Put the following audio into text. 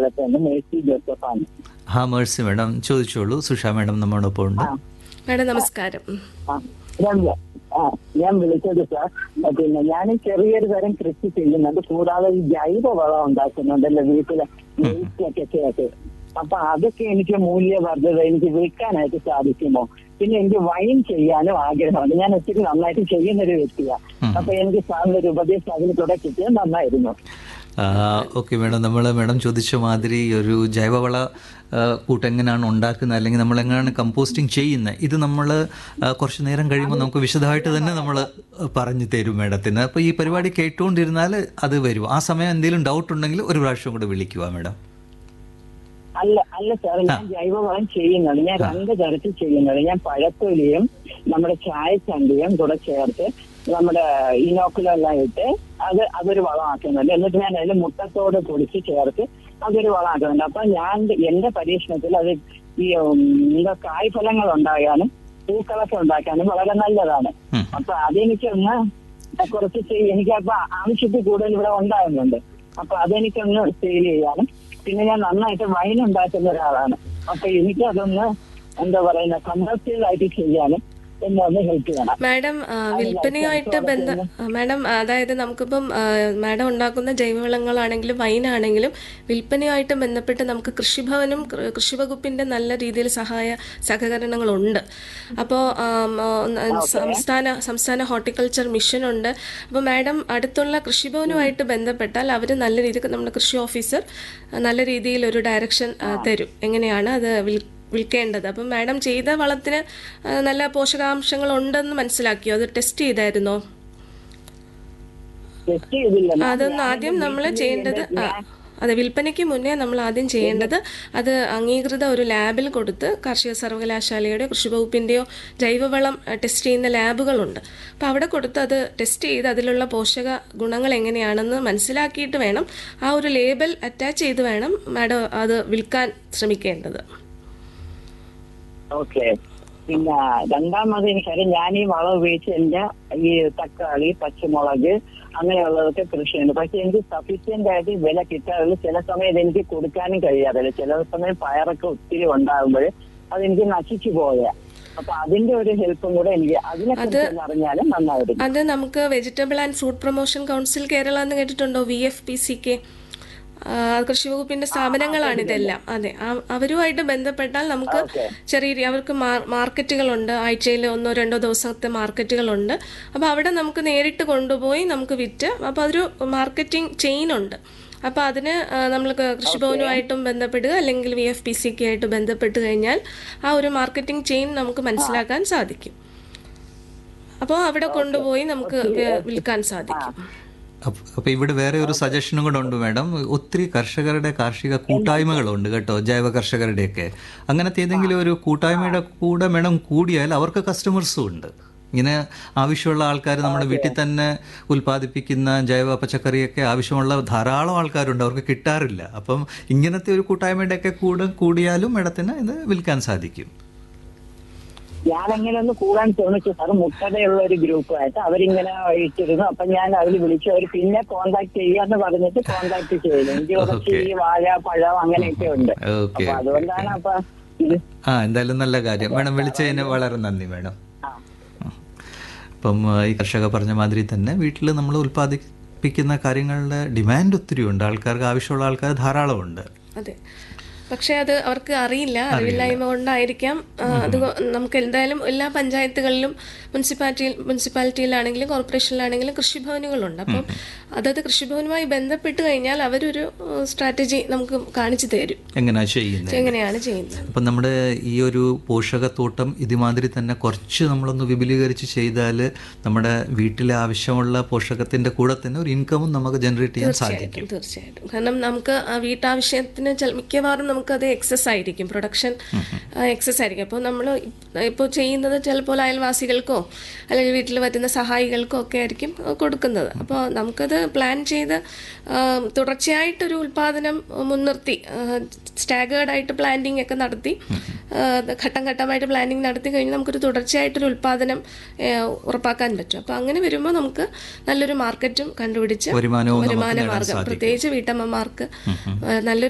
പാലത്ത് നിന്ന് മേഴ്സി ജോസഫാണ് ഹാ Mercy madam ചോദിച്ചോളൂ സുഷ മാഡം നമ്മോടൊപ്പം ഉണ്ട് മാഡം നമസ്കാരം ആ, ഞാൻ വി- ആ, ഞാൻ വിളിച്ചത് സാർ പിന്നെ ഞാൻ ചെറിയൊരു തരം കൃഷി ചെയ്യുന്നുണ്ട് കൂടാതെ ഈ ജൈവ വളം ഉണ്ടാക്കുന്നുണ്ടല്ലോ വീട്ടിലെ വേസ്റ്റ് ഒക്കെ ചേർത്ത് അപ്പൊ അതൊക്കെ എനിക്ക് മൂല്യവർദ്ധത എനിക്ക് വിൽക്കാനായിട്ട് സാധിക്കുമോ പിന്നെ എനിക്ക് വൈൻ ചെയ്യാനും ആഗ്രഹമുണ്ട് ഞാൻ ഒത്തിരി നന്നായിട്ട് ചെയ്യുന്ന ഒരു വ്യക്തിയാണ് അപ്പൊ എനിക്ക് സാറിന്റെ ഒരു ഉപദേശം അതിൽ കൂടെ കിട്ടിയാൽ നന്നായിരുന്നു ഓക്കെ മാഡം നമ്മൾ മാഡം ചോദിച്ച മാതിരി ഒരു ജൈവവള ആ, കൂട്ടെങ്ങനെയാണ് ഉണ്ടാക്കുന്നത് അല്ലെങ്കിൽ നമ്മൾ എങ്ങനെയാണ് കമ്പോസ്റ്റിംഗ് ചെയ്യുന്നത് ഇത് നമ്മൾ കുറച്ച് നേരം കഴിയുമ്പോൾ നമുക്ക് വിശദമായിട്ട് തന്നെ നമ്മൾ പറഞ്ഞു തരും മാഡത്തിന് അപ്പോൾ ഈ പരിപാടി കേട്ടുകൊണ്ടിരുന്നാൽ അത് വരും ആ സമയം എന്തെങ്കിലും ഡൗട്ട് ഉണ്ടെങ്കിൽ ഒരു പ്രാവശ്യം കൂടെ വിളിക്കുക മാഡം അല്ല അല്ല സാർ ഞാൻ ജൈവവളം ചെയ്യുന്നുണ്ട് ഞാൻ രണ്ട് തരത്തിൽ ചെയ്യുന്നത് ഞാൻ പഴത്തൊലിയും നമ്മുടെ ചായച്ചണ്ടിയും കൂടെ ചേർത്ത് നമ്മുടെ ഇനോക്കുലെല്ലാം ഇട്ട് അത് അതൊരു വളമാക്കുന്നുണ്ട് എന്നിട്ട് ഞാൻ അതിൽ മുട്ടത്തോട് പൊടിച്ച് ചേർത്ത് അതൊരു വളമാക്കുന്നുണ്ട് അപ്പൊ ഞാൻ എന്റെ പരീക്ഷണത്തിൽ അത് ഈ ഉം, എന്താ കായ്ഫലങ്ങൾ ഉണ്ടാകാനും പൂക്കളൊക്കെ ഉണ്ടാക്കാനും വളരെ നല്ലതാണ് ഉം. അപ്പൊ അതെനിക്കൊന്ന് കുറച്ച് ചെയ്യ- എനിക്ക് അപ്പൊ ആവശ്യത്തിൽ കൂടുതൽ ഇവിടെ ഉണ്ടാകുന്നുണ്ട് അപ്പൊ അതെനിക്കൊന്ന് സെയിൽ ചെയ്യാനും പിന്നെ ഞാൻ നന്നായിട്ട് വൈൻ ഉണ്ടാക്കുന്ന ഒരാളാണ് അപ്പൊ എനിക്ക് അതൊന്ന് എന്താ പറയുന്ന കമേഴ്സ്യൽ ആയിട്ട് ചെയ്യാനും എന്നെ ഒന്ന് ഹെൽപ്പ് ചെയ്യണം മാഡം ആ, വിൽപ്പനയുമായിട്ട് ബന്ധ ആ, മാഡം അതായത് നമുക്കിപ്പം ആ, മാഡം ഉണ്ടാക്കുന്ന ജൈവവളങ്ങളാണെങ്കിലും വൈനാണെങ്കിലും വിൽപ്പനയുമായിട്ട് ബന്ധപ്പെട്ട് നമുക്ക് കൃഷിഭവനും കൃ- കൃഷിവകുപ്പിന്റെ നല്ല രീതിയിൽ സഹായ സഹകരണങ്ങളുണ്ട് അപ്പോൾ സംസ്ഥാന സംസ്ഥാന ഹോർട്ടിക്കൾച്ചർ മിഷൻ ഉണ്ട് അപ്പോൾ മാഡം അടുത്തുള്ള കൃഷിഭവനുമായിട്ട് ബന്ധപ്പെട്ടാൽ അവർ നല്ല രീതിക്ക് നമ്മുടെ കൃഷി ഓഫീസർ ആ, നല്ല രീതിയിൽ ഒരു ഡയറക്ഷൻ ആ, തരും എങ്ങനെയാണ് അത് വിൽ വിൽക്കേണ്ടത് അപ്പം മാഡം ചെയ്ത വളത്തിന് ആ, നല്ല പോഷകാംശങ്ങൾ ഉണ്ടെന്ന് മനസ്സിലാക്കിയോ അത് ടെസ്റ്റ് ചെയ്തായിരുന്നോ ടെസ്റ്റ് ചെയ്തില്ല അതൊന്ന് ആദ്യം നമ്മൾ ചെയ്യേണ്ടത് ആ, അതെ വിൽപ്പനയ്ക്ക് മുന്നേ നമ്മൾ ആദ്യം ചെയ്യേണ്ടത് അത് അംഗീകൃത ഒരു ലാബിൽ കൊടുത്ത് കാർഷിക സർവകലാശാലയുടെ കൃഷിവകുപ്പിൻ്റെയോ ജൈവവളം ആ, ടെസ്റ്റ് ചെയ്യുന്ന ലാബുകളുണ്ട് അപ്പോൾ അവിടെ കൊടുത്ത് അത് ടെസ്റ്റ് ചെയ്ത് അതിലുള്ള പോഷക ഗുണങ്ങൾ എങ്ങനെയാണെന്ന് മനസ്സിലാക്കിയിട്ട് വേണം ആ ഒരു ലേബൽ അറ്റാച്ച് ചെയ്ത് വേണം മാഡം അത് വിൽക്കാൻ ശ്രമിക്കേണ്ടത് ഓക്കെ പിന്നെ രണ്ടാമത് എനിക്കറിയാം ഞാൻ ഈ വളം ഉപയോഗിച്ച് എന്റെ ഈ തക്കാളി പച്ചമുളക് അങ്ങനെയുള്ളതൊക്കെ കൃഷിയുണ്ട് പക്ഷെ എനിക്ക് സഫീഷ്യന്റ് ആയിട്ട് വില കിട്ടാറില്ല ചില സമയത്ത് എനിക്ക് കൊടുക്കാനും കഴിയാറില്ല ചില സമയം പയറൊക്കെ ഒത്തിരി ഉണ്ടാകുമ്പോൾ അതെനിക്ക് നശിച്ചു പോയ അപ്പൊ അതിന്റെ ഒരു ഹെൽപ്പും കൂടെ എനിക്ക് അതിനെ കുറിച്ച് അറിഞ്ഞാലും നന്നായിരുന്നു അത് നമുക്ക് vegetable and fruit promotion council Kerala എന്ന് കേട്ടിട്ടുണ്ടോ V F P C K കൃഷി വകുപ്പിന്റെ സ്ഥാപനങ്ങളാണ് ഇതെല്ലാം അതെ ആ- അവരുമായിട്ട് ബന്ധപ്പെട്ടാൽ നമുക്ക് ചെറിയ രീ- അവർക്ക് മാർ- മാർക്കറ്റുകളുണ്ട് ആഴ്ചയിൽ ഒന്നോ രണ്ടോ ദിവസത്തെ മാർക്കറ്റുകളുണ്ട് അപ്പോൾ അവിടെ നമുക്ക് നേരിട്ട് കൊണ്ടുപോയി നമുക്ക് വിറ്റ് അപ്പോൾ അതൊരു മാർക്കറ്റിംഗ് ചെയിൻ ഉണ്ട് അപ്പോൾ അതിന് നമ്മൾ കൃഷിഭവനുമായിട്ടും ബന്ധപ്പെടുക അല്ലെങ്കിൽ V F P C K ആയിട്ട് ബന്ധപ്പെട്ട് കഴിഞ്ഞാൽ ആ ഒരു മാർക്കറ്റിംഗ് ചെയിൻ നമുക്ക് മനസ്സിലാക്കാൻ സാധിക്കും അപ്പോൾ അവിടെ കൊണ്ടുപോയി നമുക്ക് വി- വിൽക്കാൻ സാധിക്കും അപ്പ- അപ്പൊ ഇവിടെ വേറെ ഒരു സജഷനും കൂടെ ഉണ്ട് മാഡം ഒത്തിരി കർഷകരുടെ കാർഷിക കൂട്ടായ്മകളുണ്ട് കേട്ടോ ജൈവ കർഷകരുടെയൊക്കെ അങ്ങനത്തെ ഏതെങ്കിലും ഒരു കൂട്ടായ്മയുടെ കൂടെ മാഡം കൂടിയാൽ അവർക്ക് കസ്റ്റമേഴ്സും ഉണ്ട് ഇങ്ങനെ ആവശ്യമുള്ള ആൾക്കാർ നമ്മുടെ വീട്ടിൽ തന്നെ ഉൽപ്പാദിപ്പിക്കുന്ന ജൈവ പച്ചക്കറിയൊക്കെ ആവശ്യമുള്ള ധാരാളം ആൾക്കാരുണ്ട് അവർക്ക് കിട്ടാറില്ല അപ്പം ഇങ്ങനത്തെ ഒരു കൂട്ടായ്മയുടെയൊക്കെ കൂടെ കൂടിയാലും മാഡത്തിന് ഇത് വിൽക്കാൻ സാധിക്കും ഞാൻ അങ്ങനെ ഒന്ന് കൂടാൻ ശ്രമിച്ചു സാർ മുട്ടതയുള്ള ഒരു ഗ്രൂപ്പായിട്ട് അവരിങ്ങനെ ഇട്ടിരുന്നു അപ്പൊ ഞാൻ അതിൽ വിളിച്ചു അവർ പിന്നെ കോണ്ടാക്ട് ചെയ്യാന്ന് പറഞ്ഞിട്ട് കോണ്ടാക്ട് ചെയ്തു എനിക്ക് കുറച്ച് ഈ വാഴ പഴം അങ്ങനെയൊക്കെ ഉണ്ട് ഓക്കെ അപ്പൊ അതുകൊണ്ടാണ് അപ്പൊ ഇത് ആ എന്തായാലും നല്ല കാര്യം മാഡം വിളിച്ചതിന് വളരെ നന്ദി മാഡം ആ. അപ്പം ആ, ഈ കർഷക പറഞ്ഞ മാതിരി തന്നെ വീട്ടിൽ നമ്മൾ ഉൽപ്പാദിപ്പിക്കുന്ന കാര്യങ്ങളുടെ ഡിമാൻഡ് ഒത്തിരി ഉണ്ട് ആൾക്കാർക്ക് ആവശ്യമുള്ള ആൾക്കാർ ധാരാളമുണ്ട് അതെ പക്ഷെ അത് അവർക്ക് അറിയില്ല അറിവില്ലായ്മ കൊണ്ടായിരിക്കാം ആ, അത് കൊ- നമുക്ക് എന്തായാലും എല്ലാ പഞ്ചായത്തുകളിലും മുനിസിപ്പാലിറ്റി മുനിസിപ്പാലിറ്റിയിലാണെങ്കിലും കോർപ്പറേഷനിലാണെങ്കിലും കൃഷിഭവനുകളുണ്ട് അപ്പം അതത് കൃഷിഭവനുമായി ബന്ധപ്പെട്ട് കഴിഞ്ഞാൽ അവരൊരു സ്ട്രാറ്റജി നമുക്ക് കാണിച്ചു തരും എങ്ങനെയാ ചെയ്യുന്നത് എങ്ങനെയാണ് ചെയ്യുന്നത് അപ്പം നമ്മുടെ ഈ ഒരു പോഷകത്തോട്ടം ഇതുമാതിരി തന്നെ കുറച്ച് നമ്മളൊന്ന് വിപുലീകരിച്ച് ചെയ്താൽ നമ്മുടെ വീട്ടിലെ ആവശ്യമുള്ള പോഷകത്തിൻ്റെ കൂടെ തന്നെ ഒരു ഇൻകമും നമുക്ക് ജനറേറ്റ് ചെയ്യാൻ സാധിക്കും തീർച്ചയായിട്ടും കാരണം നമുക്ക് ആ വീട്ടാവശ്യത്തിന് ചെല- മിക്കവാറും നമുക്കത് എക്സസ് ആയിരിക്കും പ്രൊഡക്ഷൻ എക്സസ് ആയിരിക്കും അപ്പോൾ നമ്മൾ ഇപ്പോൾ ചെയ്യുന്നത് ചിലപ്പോൾ അയൽവാസികൾക്കോ അല്ലെങ്കിൽ വീട്ടിൽ പറ്റുന്ന സഹായികൾക്കോ ഒക്കെ ആയിരിക്കും കൊടുക്കുന്നത് അപ്പോൾ നമുക്കത് പ്ലാൻ ചെയ്ത് ആ, തുടർച്ചയായിട്ടൊരു ഉൽപാദനം മുൻനിർത്തി സ്റ്റാഗേർഡ് ആയിട്ട് പ്ലാന്റിംഗ് ഒക്കെ നടത്തി ആ, ഘട്ടം ഘട്ടമായിട്ട് പ്ലാനിങ് നടത്തി കഴിഞ്ഞാൽ നമുക്കൊരു തുടർച്ചയായിട്ടൊരു ഉൽപാദനം ആ, ഉറപ്പാക്കാൻ പറ്റും അപ്പോൾ അങ്ങനെ വരുമ്പോൾ നമുക്ക് നല്ലൊരു മാർക്കറ്റും കണ്ടുപിടിച്ച് വരുമാനവും നമുക്ക് വരുമാന നേടാൻ മാർഗം സാധിക്കും. പ്രത്യേകിച്ച് വീട്ടമ്മമാർക്ക് ആ, നല്ലൊരു